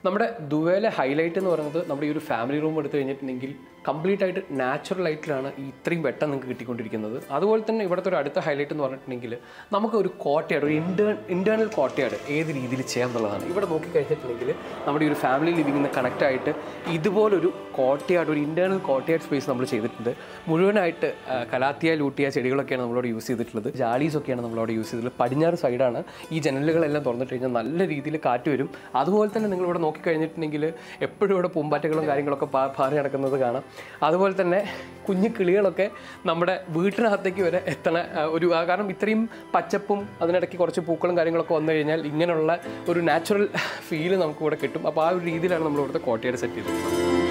നമ്മുടെ ദുബൈയിലെ ഹൈലൈറ്റ് എന്ന് പറയുന്നത് നമ്മുടെ ഈ ഒരു ഫാമിലി റൂം എടുത്തു കഴിഞ്ഞിട്ടുണ്ടെങ്കിൽ കംപ്ലീറ്റ് ആയിട്ട് നാച്ചുറൽ ലൈറ്റിലാണ് ഈ ഇത്രയും വെട്ടം നിങ്ങൾക്ക് കിട്ടിക്കൊണ്ടിരിക്കുന്നത് അതുപോലെ തന്നെ ഇവിടുത്തെ ഒരു അടുത്ത ഹൈലൈറ്റ് എന്ന് പറഞ്ഞിട്ടുണ്ടെങ്കിൽ നമുക്ക് ഒരു കോട്ടയാട് ഒരു ഇൻറ്റേൺ ഇൻറ്റേർണൽ കോട്ടയാട് ഏത് രീതിയിൽ ചെയ്യാം എന്നുള്ളതാണ് ഇവിടെ നോക്കിക്കഴിഞ്ഞിട്ടുണ്ടെങ്കിൽ നമ്മുടെ ഈ ഒരു ഫാമിലി ലിവിങ്ങിന് കണക്റ്റ് ആയിട്ട് ഇതുപോലൊരു കോട്ടയാട് ഒരു ഇൻറ്റേർണൽ കോട്ടയാട് സ്പേസ് നമ്മൾ ചെയ്തിട്ടുണ്ട് മുഴുവനായിട്ട് ആ, കലാത്തിയ ലൂട്ടിയ ചെടികളൊക്കെയാണ് നമ്മളവിടെ യൂസ് ചെയ്തിട്ടുള്ളത് ജാലീസ് ഒക്കെയാണ് നമ്മളവിടെ യൂസ് ചെയ്തിട്ടുള്ളത് പടിഞ്ഞാറ് സൈഡാണ് ഈ ജനലുകളെല്ലാം തുറന്നിട്ട് കഴിഞ്ഞാൽ നല്ല രീതിയിൽ കാറ്റ് വരും അതുപോലെ തന്നെ നിങ്ങൾ ഇവിടെ നോക്കിക്കഴിഞ്ഞിട്ടുണ്ടെങ്കിൽ എപ്പോഴും ഇവിടെ പൂമ്പാറ്റകളും കാര്യങ്ങളൊക്കെ പാ പാറി നടക്കുന്നത് കാണാം അതുപോലെ തന്നെ കുഞ്ഞു കിളികളൊക്കെ നമ്മുടെ വീട്ടിനകത്തേക്ക് വരെ എത്തണ ആ, ഒരു ആ, കാരണം ഇത്രയും പച്ചപ്പും അതിനിടയ്ക്ക് കുറച്ച് പൂക്കളും കാര്യങ്ങളൊക്കെ വന്നു കഴിഞ്ഞാൽ ഇങ്ങനെയുള്ള ഒരു നാച്ചുറൽ ഫീല് നമുക്ക് ഇവിടെ കിട്ടും അപ്പോൾ ആ ഒരു രീതിയിലാണ് നമ്മൾ ഇവിടുത്തെ കോട്ടയുടെ സെറ്റ് ചെയ്തത്